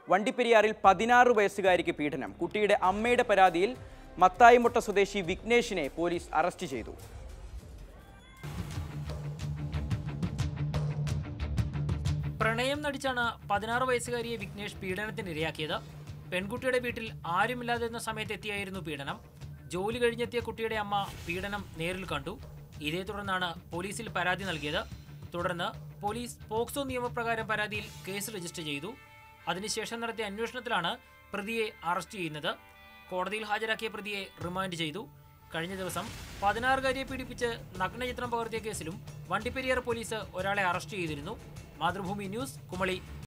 വണ്ടിപ്പെരിയാറിൽ പതിനാറ് വയസ്സുകാരിക്ക് പീഡനം കുട്ടിയുടെ അമ്മയുടെ പരാതിയിൽ മത്തായിമുട്ട സ്വദേശി വിഘ്നേഷിനെ പോലീസ് അറസ്റ്റ് ചെയ്തു പ്രണയം നടിച്ചാണ് പതിനാറ് വയസ്സുകാരിയെ വിഘ്നേഷ് പീഡനത്തിന് ഇരയാക്കിയത് പെൺകുട്ടിയുടെ വീട്ടിൽ ആരുമില്ലാതിരുന്ന സമയത്ത് എത്തിയായിരുന്നു പീഡനം ജോലി കഴിഞ്ഞെത്തിയ കുട്ടിയുടെ അമ്മ പീഡനം നേരിൽ കണ്ടു ഇതേ തുടർന്നാണ് പോലീസിൽ പരാതി നൽകിയത് തുടർന്ന് പോലീസ് പോക്സോ നിയമപ്രകാരം പരാതിയിൽ കേസ് രജിസ്റ്റർ ചെയ്തു അതിനുശേഷം നടത്തിയ അന്വേഷണത്തിലാണ് പ്രതിയെ അറസ്റ്റ് ചെയ്യുന്നത് കോടതിയിൽ ഹാജരാക്കിയ പ്രതിയെ റിമാൻഡ് ചെയ്തു കഴിഞ്ഞ ദിവസം പതിനാറുകാരിയെ പീഡിപ്പിച്ച് നഗ്നചിത്രം പകർത്തിയ കേസിലും വണ്ടിപ്പെരിയാർ പോലീസ് ഒരാളെ അറസ്റ്റ് ചെയ്തിരുന്നു മാതൃഭൂമി ന്യൂസ് കുമളി